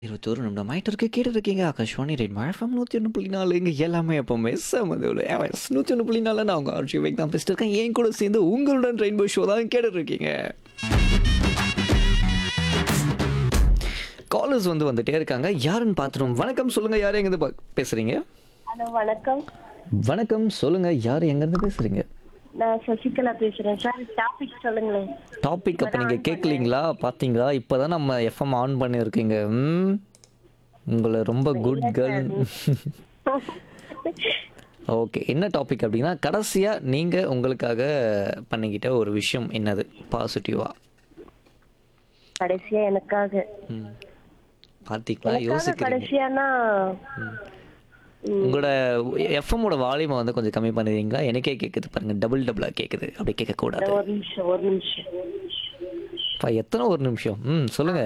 இருபத்தோரு நிமிடம் ஆயிட்டு இருக்கு கேட்டு இருக்கீங்க ஆகாஷ்வாணி ரெட் மழஃபம் நூற்றி ஒன்று புள்ளி நாலு இங்கே எல்லாமே எப்போவுமே செமதுல நூற்றி ஒன்று புள்ளி நாலு நான் உங்கள் ஆர்ஜி வைக் தான் பேசிட்டு இருக்கேன் என் கூட சேர்ந்து உங்களுடன் ரெயின்போ ஷோ தான் கேட்டுட்டு இருக்கீங்க காலர்ஸ் வந்து வந்துட்டே இருக்காங்க யாருன்னு பார்த்துருவோம் வணக்கம் சொல்லுங்க யார் எங்கேருந்து பா- பேசுறீங்க ஹலோ வணக்கம் வணக்கம் சொல்லுங்க யார் எங்கேருந்து பேசுறீங்க நான் சசிகலா பேசுறேன் சார் டாபிக் சொல்லுங்களேன் டாபிக் அப்போ நீங்கள் கேட்கலீங்களா பார்த்தீங்களா இப்போ தான் நம்ம எஃப்எம் ஆன் பண்ணியிருக்கீங்க ம் உங்களை ரொம்ப குட் கேர்ள் ஓகே என்ன டாபிக் அப்படின்னா கடைசியாக நீங்கள் உங்களுக்காக பண்ணிக்கிட்ட ஒரு விஷயம் என்னது பாசிட்டிவாக கடைசியா எனக்காக ம் பார்த்தீங்களா எனக்காக யோசிக்கிறீங்க கடைசியானா உங்களோட எஃப்எம்மோட வால்யூமை வந்து கொஞ்சம் கம்மி பண்ணுறீங்களா எனக்கே கேட்குது பாருங்க டபுள் டபுளாக கேட்குது அப்படி கேட்கக்கூடாது ஒரு நிமிஷம் ஒரு நிமிஷம் அப்பா எத்தனை ஒரு நிமிஷம் ம் சொல்லுங்க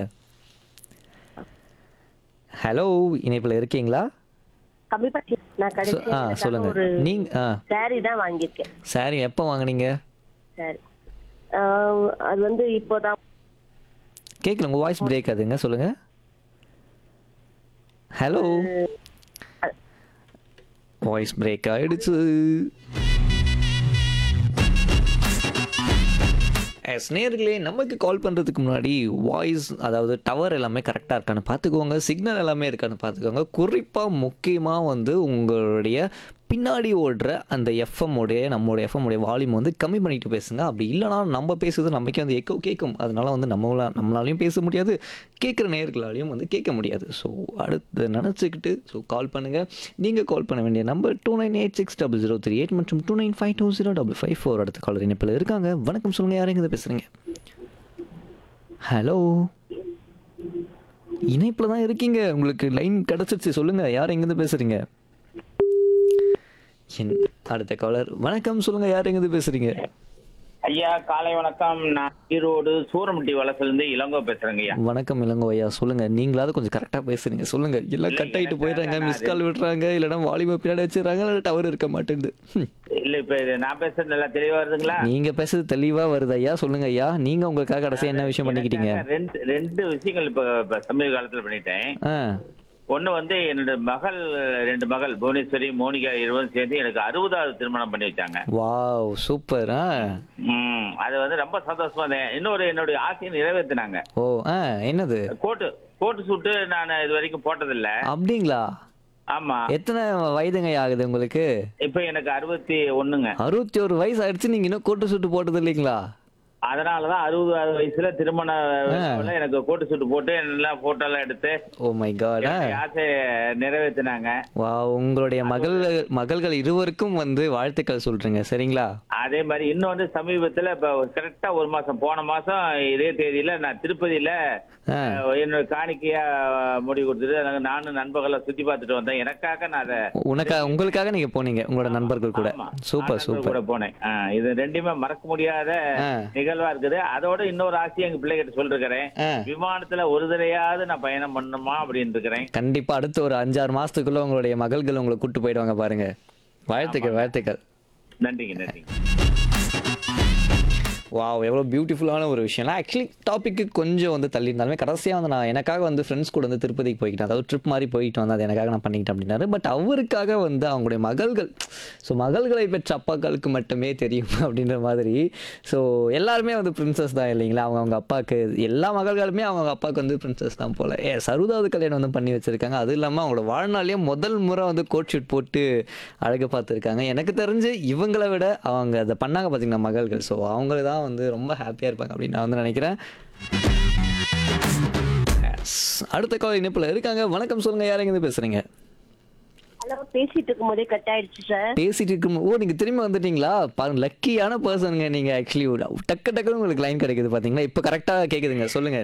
ஹலோ இணைப்பில் இருக்கீங்களா கம்மி பண்ணி நான் சொ- கடைசியா ஆ எனக்காக சொல்லுங்க ஒரு நீங்க ஆ சாரி தான் வாங்கியிருக்கேன் சாரி எப்போ வாங்குனீங்க சாரி அது வந்து இப்போதான் கேட்கல உங்கள் வாய்ஸ் பிரேக் ஆகுதுங்க சொல்லுங்க ஹலோ வாய்ஸ் பிரேக் ஆயிடுச்சு எஸ் நேர்களே நமக்கு கால் பண்ணுறதுக்கு முன்னாடி வாய்ஸ் அதாவது டவர் எல்லாமே கரெக்டாக இருக்கான்னு பார்த்துக்கோங்க சிக்னல் எல்லாமே இருக்கான்னு பார்த்துக்கோங்க குறிப்பாக முக்கியமாக வந்து உங்களுடைய பின்னாடி ஓடுற அந்த எஃப்எம் உடைய நம்மளுடைய எஃப்எம் உடைய வால்யூம் வந்து கம்மி பண்ணிட்டு பேசுங்க அப்படி இல்லைனா நம்ம பேசுறது நமக்கே வந்து எக்கோ கேட்கும் அதனால வந்து நம்மளா நம்மளாலையும் பேச முடியாது கேட்குற நேர்களாலையும் வந்து கேட்க முடியாது ஸோ அடுத்து நினச்சிக்கிட்டு ஸோ கால் பண்ணுங்கள் நீங்கள் கால் பண்ண வேண்டிய number two nine eight six double zero three eight மற்றும் two nine five two zero double five four அடுத்த காலர் இணைப்பில் இருக்காங்க வணக்கம் சொல்லுங்கள் யார் எங்கே பேசுகிறீங்க ஹலோ இணைப்பில் தான் இருக்கீங்க உங்களுக்கு லைன் கிடச்சிருச்சு சொல்லுங்கள் யார் எங்கேருந்து பேசுகிறீங்க என் அடுத்த காலர் வணக்கம் சொல்லுங்கள் யார் எங்கேருந்து பேசுகிறீங்க ஐயா காலை வணக்கம் நான் ஈரோடு சூரமுட்டி வளசுல இருந்து இளங்கோ பேசுறேங்க ஐயா வணக்கம் இளங்கோ ஐயா சொல்லுங்க நீங்களாவது கொஞ்சம் கரெக்டா பேசுறீங்க சொல்லுங்க எல்லாம் கட் ஆயிட்டு போயிடுறாங்க மிஸ் கால் விடுறாங்க இல்லைன்னா வாலிப பின்னாடி வச்சிடறாங்க இல்லை டவர் இருக்க மாட்டேங்குது ஹம். இல்ல இப்ப இது நான் பேசுறது நல்லா தெளிவா வருதுங்களா நீங்க பேசுறது தெளிவா வருது ஐயா சொல்லுங்க ஐயா நீங்க உங்களுக்காக கடைசியா என்ன விஷயம் பண்ணிக்கிட்டீங்க எனக்காக ரெண்டு ரெண்டு விஷயங்கள் இப்ப இப்ப சமீப காலத்துல பண்ணிட்டேன் ஆ ஒண்ணு வந்து என்னோட மகள் ரெண்டு மகள் புவனேஸ்வரி மோனிகா இருவரும் சேர்ந்து எனக்கு அறுபதாவது திருமணம் பண்ணி வச்சாங்க வாவ் சூப்பர் ஆ ம் அது வந்து ரொம்ப சந்தோஷமா இருந்தேன் இன்னொரு என்னுடைய ஆசையை நிறைவேற்றினாங்க ஓ ஆ என்னது கோட்டு கோட்டு சூட்டு நான் இது வரைக்கும் போட்டதில்ல அப்படிங்களா ஆமா எத்தனை வயதுங்க ஆகுது உங்களுக்கு இப்ப எனக்கு அறுபத்தி ஒண்ணுங்க அறுபத்தி ஒரு வயசு ஆயிடுச்சு நீங்க இன்னும் கோட்டு சுட்டு போட்டது இல்லைங்களா அதனாலதான் அறுபதாவது வயசுல திருமண வயசுல எனக்கு கோட்டு சூட்டு போட்டு எல்லாம் போட்டோ எல்லாம் எடுத்து ஓ மை காட் என்னுடைய ஆசையை நிறைவேற்றினாங்க வா உங்களுடைய மகள் மகள்கள் இருவருக்கும் வந்து வாழ்த்துக்கள் சொல்றீங்க சரிங்களா அதே மாதிரி இன்னும் வந்து சமீபத்துல இப்ப கரெக்டா ஒரு மாசம் போன மாசம் இதே தேதியில நான் திருப்பதியில ஆ அஹ், என்னோட காணிக்கையா முடிவு கொடுத்துட்டு நாங்க நானும் நண்பர்களை சுத்தி பார்த்துட்டு வந்தேன் எனக்காக நான் அதை உனக்கா உங்களுக்காக நீங்க போனீங்க உங்களோட நண்பர்கள் கூட ஆமா, சூப்பர் நண்பர்கள் சூப்பர் கூட போனேன் ஆ, இது ரெண்டுமே மறக்க முடியாத ஆ. நிகழ்வா இருக்குது அதோட இன்னொரு ஆசையை எங்க பிள்ளைகிட்ட சொல்லிருக்கிறேன் ஆ. விமானத்துல ஒரு தடவையாவது நான் பயணம் பண்ணணுமா அப்படின்னு இருக்கிறேன் கண்டிப்பா அடுத்த ஒரு அஞ்சாறு மாசத்துக்குள்ள உங்களுடைய மகள்கள் உங்களை கூட்டு போயிடுவாங்க பாருங்க வாழ்த்துக்கள் வாழ்த்துக்கள் நன்றிங்க நன்றிங்க வாவ் எவ்வளோ பியூட்டிஃபுல்லான ஒரு விஷயம் ஆக்சுவலி டாப்பிக்கு கொஞ்சம் வந்து தள்ளி இருந்தாலுமே கடைசியாக வந்து நான் எனக்காக வந்து ஃப்ரெண்ட்ஸ் கூட வந்து திருப்பதிக்கு போய்க்கிட்டேன் அதாவது ட்ரிப் மாதிரி போயிட்டு வந்து அது எனக்காக நான் பண்ணிக்கிட்டேன் அப்படின்னாரு பட் அவருக்காக வந்து அவங்களுடைய மகள்கள் ஸோ மகள்களை பெற்ற அப்பாக்களுக்கு மட்டுமே தெரியும் அப்படின்ற மாதிரி ஸோ எல்லாருமே வந்து பிரின்சஸ் தான் இல்லைங்களா அவங்க அவங்க அப்பாவுக்கு எல்லா மகள்களுமே அவங்க அவங்க அப்பாவுக்கு வந்து பிரின்சஸ் தான் போல ஏ சருதாவது கல்யாணம் வந்து பண்ணி வச்சிருக்காங்க அது இல்லாமல் அவங்களோட வாழ்நாளையே முதல் முறை வந்து கோட் ஷூட் போட்டு அழகு பார்த்துருக்காங்க எனக்கு தெரிஞ்சு இவங்களை விட அவங்க அதை பண்ணாங்க பார்த்தீங்கன்னா மகள்கள் ஸோ அவங்க தான் வந்து ரொம்ப ஹாப்பியாக இருப்பாங்க அப்படின்னு நான் வந்து நினைக்கிறேன் Yes. அடுத்த கால் இணைப்பில் இருக்காங்க வணக்கம் சொல்லுங்க யார் எங்கேருந்து பேசுறீங்க ஹலோ பேசிட்டு இருக்கும் போதே கட் ஆயிடுச்சு சார் பேசிட்டு இருக்கும் ஓ நீங்க திரும்பி வந்துட்டீங்களா பாருங்க லக்கியான பர்சனுங்க நீங்க ஆக்சுவலி டக்கு டக்குன்னு உங்களுக்கு லைன் கிடைக்குது பாத்தீங்களா இப்போ கரெக்டா கேக்குதுங்க சொல்லுங்க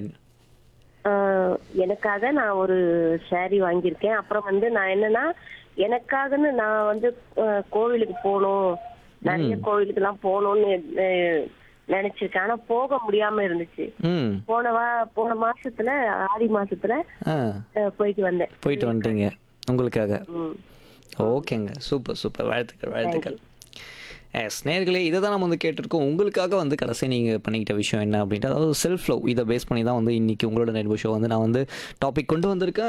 எனக்காக நான் ஒரு saree வாங்கியிருக்கேன் அப்புறம் வந்து நான் என்னன்னா எனக்காகன்னு நான் வந்து அஹ், கோவிலுக்கு போகணும் நிறைய கோவிலுக்கு எல்லாம் போகணும்னு அஹ், நினைச்சிருக்கேன் ஆனா போக முடியாம இருந்துச்சு ம் போன வா போன மாசத்துல ஆடி மாசத்துல ஆ அஹ், போயிட்டு வந்தேன் போயிட்டு வந்துட்டீங்க உங்களுக்காக ம். ஓகேங்க சூப்பர் சூப்பர் வாழ்த்துக்கள் வாழ்த்துக்கள் எஸ் நேர்களே இதை தான் நம்ம வந்து கேட்டிருக்கோம் உங்களுக்காக வந்து கடைசி நீங்கள் பண்ணிக்கிட்ட விஷயம் என்ன அப்படின்ட்டு அதாவது செல்ஃப் லவ் இதை பேஸ் பண்ணி தான் வந்து இன்னைக்கு உங்களோட நெட்போ ஷோ வந்து நான் வந்து டாபிக் கொண்டு வந்திருக்கேன்